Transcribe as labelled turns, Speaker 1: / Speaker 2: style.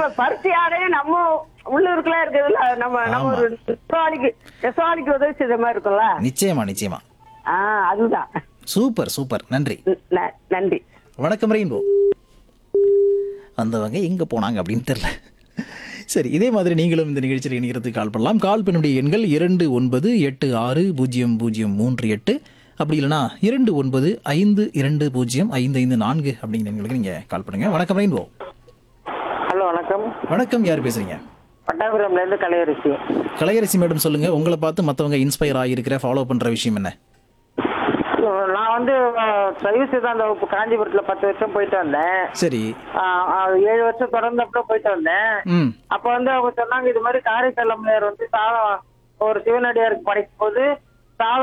Speaker 1: நம்ம பருத்தி ஆடையே நம்ம உள்ளூருக்குலாம் இருக்குதுல்ல நம்ம நம்ம
Speaker 2: ஆமா.
Speaker 1: ஒரு நெசவாளிக்கு நெசவாளிக்கு உதவி செய்த மாதிரி இருக்கும்ல
Speaker 2: நிச்சயமா நிச்சயமா
Speaker 1: ஆ அதுதான்
Speaker 2: சூப்பர் சூப்பர் நன்றி
Speaker 1: ந- ந- நன்றி
Speaker 2: வணக்கம் ரெயின்போ வந்தவங்க எங்க போனாங்க அப்படின்னு தெரியல சரி இதே மாதிரி நீங்களும் இந்த நிகழ்ச்சியில் இணைகிறதுக்கு கால் பண்ணலாம் கால் பண்ணக்கூடிய எண்கள் இரண்டு ஒன்பது எட்டு ஆறு பூஜ்ஜியம் பூஜ்ஜியம் மூன்று எட்டு அப்படி இல்லைனா இரண்டு ஒன்பது ஐந்து இரண்டு பூஜ்ஜியம் ஐந்து ஐந்து நான்கு அப்படிங்கிற எண்களுக்கு நீங்கள் கால் பண்ணுங்க வணக்கம் ரெயின்போ
Speaker 3: ஹலோ வணக்கம்
Speaker 2: வணக்கம் யார் பேசுறீங்க
Speaker 3: பட்டாபுரம்ல இருந்து கலையரசி
Speaker 2: கலையரசி மேடம் சொல்லுங்க உங்களை பார்த்து மற்றவங்க இன்ஸ்பயர் ஆகியிருக்கிற ஃபாலோ பண்ற விஷயம் என்ன
Speaker 3: நான் வந்து சைவ சித்தாந்த வகுப்பு காஞ்சிபுரத்துல பத்து வருஷம் போயிட்டு வந்தேன்
Speaker 2: சரி
Speaker 3: ஆஹ் ஆஹ் ஏழு வருஷம் தொடர்ந்தப்ப போயிட்டு வந்தேன்
Speaker 2: ம்
Speaker 3: அப்ப வந்து அவங்க சொன்னாங்க இது மாதிரி காரைக்கால் அம்மையார் வந்து சாதம் ஒரு சிவனடியாருக்கு படைக்கும் போது